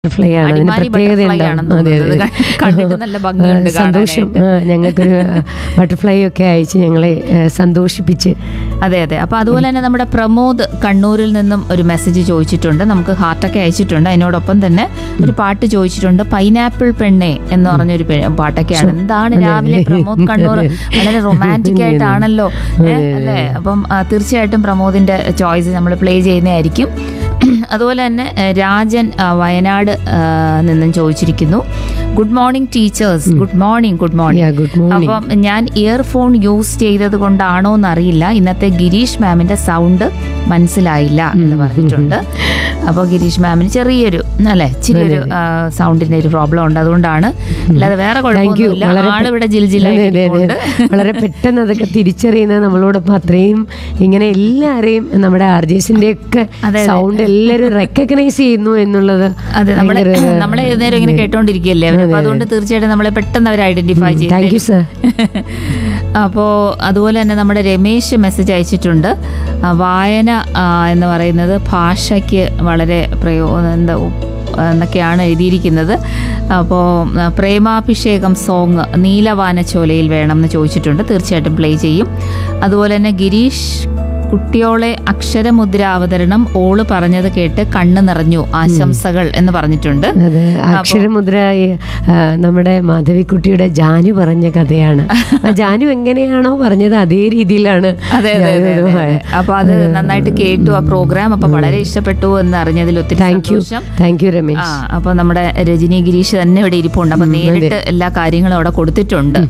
Butterfly ആണ് അതിന് അടിമാലി പ്രത്യേകത butterfly ആണെന്ന് തോന്നുന്നത്. കണ്ടിട്ട് നല്ല ഭംഗിയുണ്ട് സന്തോഷം ആ, ഞങ്ങൾക്കൊരു ബട്ടർഫ്ലൈ ഒക്കെ അയച്ച് ഞങ്ങളെ ആ, സന്തോഷിപ്പിച്ച് അതെ അതെ അപ്പൊ അതുപോലെ തന്നെ നമ്മുടെ പ്രമോദ് കണ്ണൂരിൽ നിന്നും ഒരു മെസ്സേജ് ചോദിച്ചിട്ടുണ്ട് നമുക്ക് ഹാർട്ടൊക്കെ അയച്ചിട്ടുണ്ട് അതിനോടൊപ്പം തന്നെ ഒരു പാട്ട് ചോദിച്ചിട്ടുണ്ട് പൈനാപ്പിൾ പെണ്ണെ എന്ന് പറഞ്ഞൊരു പെ- പാട്ടൊക്കെയാണ് എന്താണ് രാവിലെ പ്രമോദ് കണ്ണൂർ വളരെ റൊമാൻറ്റിക് ആയിട്ടാണല്ലോ ഏ, അല്ലേ അപ്പം ആ, തീർച്ചയായിട്ടും പ്രമോദിന്റെ ചോയ്സ് നമ്മൾ പ്ലേ ചെയ്യുന്നതായിരിക്കും അതുപോലെ തന്നെ ഏ, രാജൻ ആ, വയനാട് ആ, നിന്നും ചോദിച്ചിരിക്കുന്നു good morning teachers good morning good morning Yeah, good morning. അപ്പം ഞാൻ ഇയർഫോൺ യൂസ് ചെയ്തത് കൊണ്ടാണോ എന്നറിയില്ല ഇന്നത്തെ ഗിരീഷ് മാമിന്റെ സൗണ്ട് മനസ്സിലായില്ല എന്ന് പറഞ്ഞിട്ടുണ്ട് അപ്പോൾ ഗിരീഷ് മാമിന് ചെറിയൊരു അല്ലെ ഇച്ചിരി ഒരു സൗണ്ടിന്റെ ഒരു പ്രോബ്ലം ഉണ്ട് അതുകൊണ്ടാണ് അല്ലാതെ വേറെ താങ്ക് യു കുഴപ്പമൊന്നുമില്ല വളരെ ആളിവിടെ അതെ, അതെ, അതെ. ജിൽജിലായിട്ടുണ്ട് വളരെ പെട്ടെന്ന് അതൊക്കെ തിരിച്ചറിയുന്നത് നമ്മളോടൊപ്പം അത്രയും ഇങ്ങനെ എല്ലാരെയും നമ്മുടെ ആർജേസിന്റെ ഒക്കെ അതെ. സൗണ്ട് എല്ലാവരും റെക്കഗ്നൈസ് ചെയ്യുന്നു എന്നുള്ളത് അതെ നമ്മളെ ഭയങ്കര ഒരു- നമ്മളെ ഏത് നേരം ഇങ്ങനെ കേട്ടോണ്ടിരിക്കുകയല്ലേ അവര്. അപ്പൊ അതുകൊണ്ട് തീർച്ചയായിട്ടും നമ്മളെ പെട്ടെന്ന് അവർ ഐഡന്റിഫൈ ചെയ്യും താങ്ക് യു സർ അപ്പോൾ അതുപോലെ തന്നെ നമ്മുടെ രമേശ് മെസ്സേജ് അയച്ചിട്ടുണ്ട് ആ, വായന ആ, എന്ന് പറയുന്നത് ഭാഷയ്ക്ക് വളരെ പ്രയോ എന്താ ഉ- എന്നൊക്കെയാണ് എഴുതിയിരിക്കുന്നത് അപ്പോൾ ആ, പ്രേമാഭിഷേകം സോങ് നീലവാനച്ചോലയിൽ വേണം എന്ന് ചോദിച്ചിട്ടുണ്ട് തീർച്ചയായിട്ടും പ്ലേ ചെയ്യും അതുപോലെ തന്നെ ഗിരീഷ് കുട്ടിയോളെ അക്ഷരമുദ്ര അവതരണം ഓള് പറഞ്ഞത് കേട്ട് കണ്ണ് നിറഞ്ഞു ആശംസകൾ എന്ന് പറഞ്ഞിട്ടുണ്ട് അതെ അക്ഷരമുദ്ര ഈ, ആ, നമ്മുടെ മാധവിക്കുട്ടിയുടെ ജാനു പറഞ്ഞ കഥയാണ് ആ ജാനു എങ്ങനെയാണോ പറഞ്ഞത് അതേ രീതിയിലാണ് അതെ അതെ അതെ, ഞാനത് അതെ, അതെ. അപ്പൊ അത് നന്നായിട്ട് കേട്ടു ആ പ്രോഗ്രാം അപ്പൊ വളരെ ഇഷ്ടപ്പെട്ടു എന്ന് അറിഞ്ഞതിൽ ഒത്തിരി താങ്ക് യു സന്തോഷം താങ്ക് യു ആ രമേശ് അപ്പൊ നമ്മുടെ രജനി ഗിരീഷ് തന്നെ ഇവിടെ ഇരിപ്പുണ്ട് അപ്പൊ നേരിട്ട് എല്ലാ കാര്യങ്ങളും അവിടെ കൊടുത്തിട്ടുണ്ട്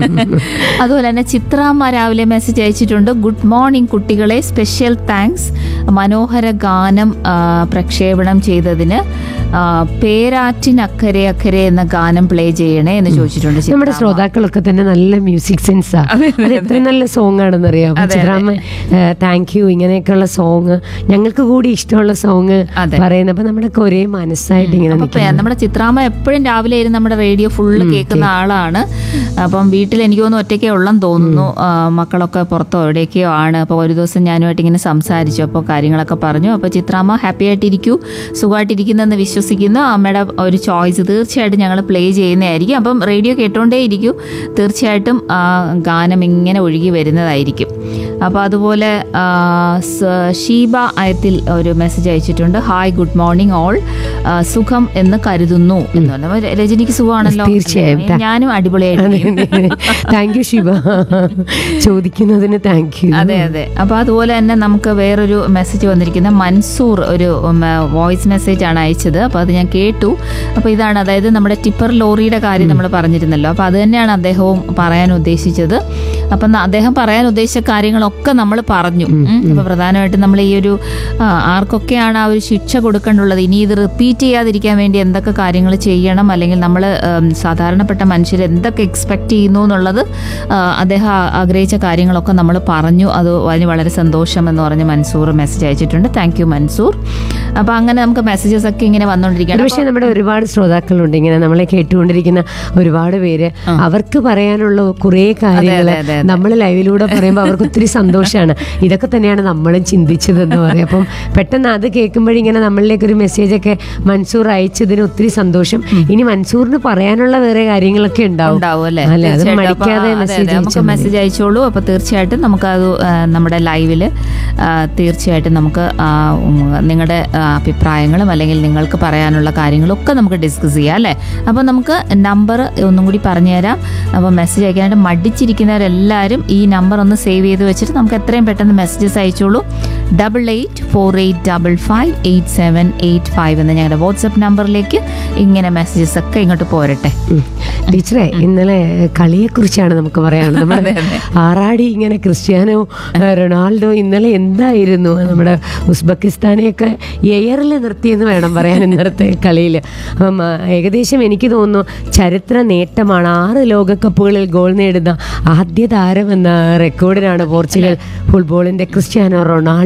അതുപോലെ തന്നെ ചിത്രാമ്മ രാവിലെ മെസ്സേജ് അയച്ചിട്ടുണ്ട് ഗുഡ് മോർണിംഗ് കുട്ടികളെ സ്പെഷ്യൽ താങ്ക്സ് മനോഹര ഗാനം ആ, പ്രക്ഷേപണം ചെയ്തതിന് ആ, പേരാറ്റിനക്കരെ അക്കരെ എന്ന ഗാനം പ്ലേ ചെയ്യണേ എന്ന് ചോദിച്ചിട്ടുണ്ട് ചിത്രാമ്മ. നമ്മുടെ ശ്രോതാക്കളൊക്കെ തന്നെ നല്ല മ്യൂസിക് സെൻസാ അത് എത്ര നല്ല സോങ് ആണെന്ന് അറിയാം ചിത്രാമ്മ താങ്ക് യു ഇങ്ങനെയൊക്കെയുള്ള സോങ് ഞങ്ങൾക്ക് കൂടി ഇഷ്ടമുള്ള സോങ് അതെ. പറയുന്നത് അപ്പൊ നമ്മുടെ ഒരേ മനസ്സായിട്ട് ഇങ്ങനെ അപ്പൊ നിൽക്കും പേ- നമ്മുടെ ചിത്രാമ്മ എപ്പോഴും രാവിലെ ഇരുന്ന് നമ്മുടെ റേഡിയോ ഫുള്ള് കേൾക്കുന്ന ആളാണ് അപ്പം വീട്ടിൽ എനിക്ക് തോന്നുന്നു ഒറ്റയ്ക്കേ ഉള്ളെന്ന് തോന്നുന്നു ആ, മക്കളൊക്കെ പുറത്തോ എവിടെയൊക്കെയോ ആണ് അപ്പോൾ ഒരു ദിവസം ഞാനുമായിട്ട് ഇങ്ങനെ സംസാരിച്ചു അപ്പോൾ കാര്യങ്ങളൊക്കെ പറഞ്ഞു അപ്പോൾ ചിത്രാമ്മ ഹാപ്പി ആയിട്ടിരിക്കൂ സുഖമായിട്ടിരിക്കുന്നെന്ന് വിശ്വസിക്കുന്നു അമ്മയുടെ ഒരു ചോയ്സ് തീർച്ചയായിട്ടും ഞങ്ങൾ പ്ലേ ചെയ്യുന്നതായിരിക്കും അപ്പം റേഡിയോ കേട്ടോണ്ടേ ഇരിക്കൂ തീർച്ചയായിട്ടും ആ ഗാനം ഇങ്ങനെ ഒഴുകി വരുന്നതായിരിക്കും അപ്പോൾ അതുപോലെ ആ, സ- ഷീബ അയത്തിൽ ഒരു മെസ്സേജ് അയച്ചിട്ടുണ്ട് ഹായ് ഗുഡ് മോർണിംഗ് ഓൾ സുഖം എന്ന് കരുതുന്നു എന്ന് പറഞ്ഞു അപ്പോൾ രജനിക്ക് സുഖമാണല്ലോ തീർച്ചയായും. ഞാനും അടിപൊളിയായിട്ട് താങ്ക് യു ശിവ ചോദിക്കുന്നതിന് താങ്ക് യു അതെ അതെ അപ്പൊ അതുപോലെ തന്നെ നമുക്ക് വേറൊരു മെസ്സേജ് വന്നിരിക്കുന്ന മൻസൂർ ഒരു വോയിസ് മെസ്സേജ് ആണ് അയച്ചത് അപ്പൊ അത് ഞാൻ കേട്ടു അപ്പൊ ഇതാണ് അതായത് നമ്മുടെ ടിപ്പർ ലോറിയുടെ കാര്യം നമ്മൾ പറഞ്ഞിരുന്നല്ലോ അപ്പൊ അത് തന്നെയാണ് അദ്ദേഹവും പറയാൻ ഉദ്ദേശിച്ചത് അപ്പൊ ന- അദ്ദേഹം പറയാൻ ഉദ്ദേശിച്ച കാര്യങ്ങളൊക്കെ നമ്മൾ പറഞ്ഞു ഉം. അപ്പൊ പ്രധാനമായിട്ടും നമ്മൾ ഈ ഒരു ആ, ആർക്കൊക്കെയാണ് ആ ഒരു ശിക്ഷ കൊടുക്കേണ്ടുള്ളത് ഇനി ഇത് റിപ്പീറ്റ് ചെയ്യാതിരിക്കാൻ വേണ്ടി എന്തൊക്കെ കാര്യങ്ങൾ ചെയ്യണം അല്ലെങ്കിൽ നമ്മൾ സാധാരണപ്പെട്ട മനുഷ്യർ എന്തൊക്കെ എക്സ്പെക്ട് ചെയ്യുന്നു എന്നുള്ളത് ആ, അദ്ദേഹം ആ- ആഗ്രഹിച്ച കാര്യങ്ങളൊക്കെ നമ്മൾ പറഞ്ഞു അത് അതിന് വളരെ സന്തോഷം എന്ന് പറഞ്ഞ് മൻസൂർ മെസ്സേജ് അയച്ചിട്ടുണ്ട് താങ്ക് യു മൻസൂർ അപ്പൊ അങ്ങനെ നമുക്ക് മെസ്സേജസ് ഒക്കെ ഇങ്ങനെ വന്നുകൊണ്ടിരിക്കുകയാണ് പക്ഷേ നമ്മുടെ ഒരുപാട് ശ്രോതാക്കളുണ്ട് ഇങ്ങനെ നമ്മളെ കേട്ടുകൊണ്ടിരിക്കുന്ന ഒരുപാട് പേര് അവർക്ക് പറയാനുള്ള കുറേ കാര്യങ്ങൾ അതെ, അതെ, നമ്മൾ ലൈവിലൂടെ പറയുമ്പോൾ അവർക്ക് ഒത്തിരി സന്തോഷമാണ് ഇതൊക്കെ തന്നെയാണ് നമ്മളും ചിന്തിച്ചതെന്ന് പറയും അപ്പം പെട്ടെന്ന് അത് കേൾക്കുമ്പോഴിങ്ങനെ നമ്മളിലേക്ക് ഒരു മെസ്സേജ് ഒക്കെ മൻസൂർ അയച്ചതിന് ഒത്തിരി സന്തോഷം ഇനി മൻസൂറിന് പറയാനുള്ള വേറെ കാര്യങ്ങളൊക്കെ ഉണ്ടാവും ഉണ്ടാവും അല്ലേ അല്ലേ അത് തീർച്ചയായിട്ടും. അപ്പൊ മടിക്കാതെ ആ, അതെ, മെസ്സേജ് അതെ. നമുക്ക് മെസ്സേജ് അയച്ചോളൂ അപ്പോൾ തീർച്ചയായിട്ടും നമുക്കത് ആ, നമ്മുടെ ലൈവിൽ തീർച്ചയായിട്ടും നമുക്ക് ആ, ഉം, നിങ്ങളുടെ ആ, അഭിപ്രായങ്ങളും അല്ലെങ്കിൽ നിങ്ങൾക്ക് പറയാനുള്ള കാര്യങ്ങളും ഒക്കെ നമുക്ക് ഡിസ്കസ് ചെയ്യാം അല്ലേ അപ്പോൾ നമുക്ക് നമ്പർ ഒന്നും കൂടി പറഞ്ഞുതരാം അപ്പോൾ മെസ്സേജ് അയക്കാനായിട്ട് മടിച്ചിരിക്കുന്നവരെല്ലാവരും ഈ നമ്പർ ഒന്ന് സേവ് ചെയ്ത് വെച്ചിട്ട് നമുക്ക് എത്രയും പെട്ടെന്ന് മെസ്സേജസ് അയച്ചോളൂ double eight four eight double five eight seven eight five എന്ന ഞങ്ങളുടെ വാട്സപ്പ് നമ്പറിലേക്ക് ഇങ്ങനെ മെസ്സേജസ് ഒക്കെ ഇങ്ങോട്ട് പോരട്ടെ ഉം. ടീച്ചറെ ഇന്നലെ കളിയെ കുറിച്ചാണ് നമുക്ക് പറയാനുള്ളത് നമ്മുടെ ആറാടി ഇങ്ങനെ ക്രിസ്ത്യാനോ ഏഹ്, റൊണാൾഡോ ഇന്നലെ എന്തായിരുന്നു നമ്മുടെ ഉസ്ബെക്കിസ്ഥാനെയൊക്കെ എയറിൽ നിർത്തിയെന്ന് വേണം പറയാൻ ഇന്നത്തെ കളിയിൽ അപ്പം ആ, ഏകദേശം എനിക്ക് തോന്നുന്നു ചരിത്ര നേട്ടമാണ് ആറ് ലോകകപ്പുകളിൽ ഗോൾ നേടുന്ന ആദ്യ താരം എന്ന റെക്കോർഡിനാണ് പോർച്ചുഗൽ ഫുട്ബോളിന്റെ ക്രിസ്ത്യാനോ റൊണാൾഡോ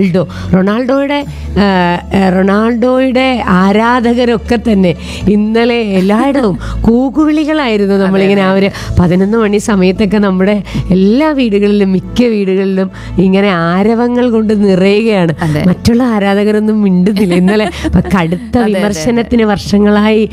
റൊണാൾഡോ റൊണാൾഡോയുടെ ആ, ആ, റൊണാൾഡോയുടെ ആരാധകരൊക്കെ തന്നെ ഇന്നലെ എല്ലായിടവും കൂകുവിളികളായിരുന്നു നമ്മളിങ്ങനെ ആ ഒരു പതിനൊന്ന് മണി സമയത്തൊക്കെ നമ്മുടെ എല്ലാ വീടുകളിലും മിക്ക വീടുകളിലും ഇങ്ങനെ ആരവങ്ങൾ കൊണ്ട് നിറയുകയാണ് അതെ. മറ്റുള്ള ആരാധകരൊന്നും മിണ്ടുന്നില്ല ഇന്നലെ കടുത്ത വിമർശനത്തിന് വർഷങ്ങളായി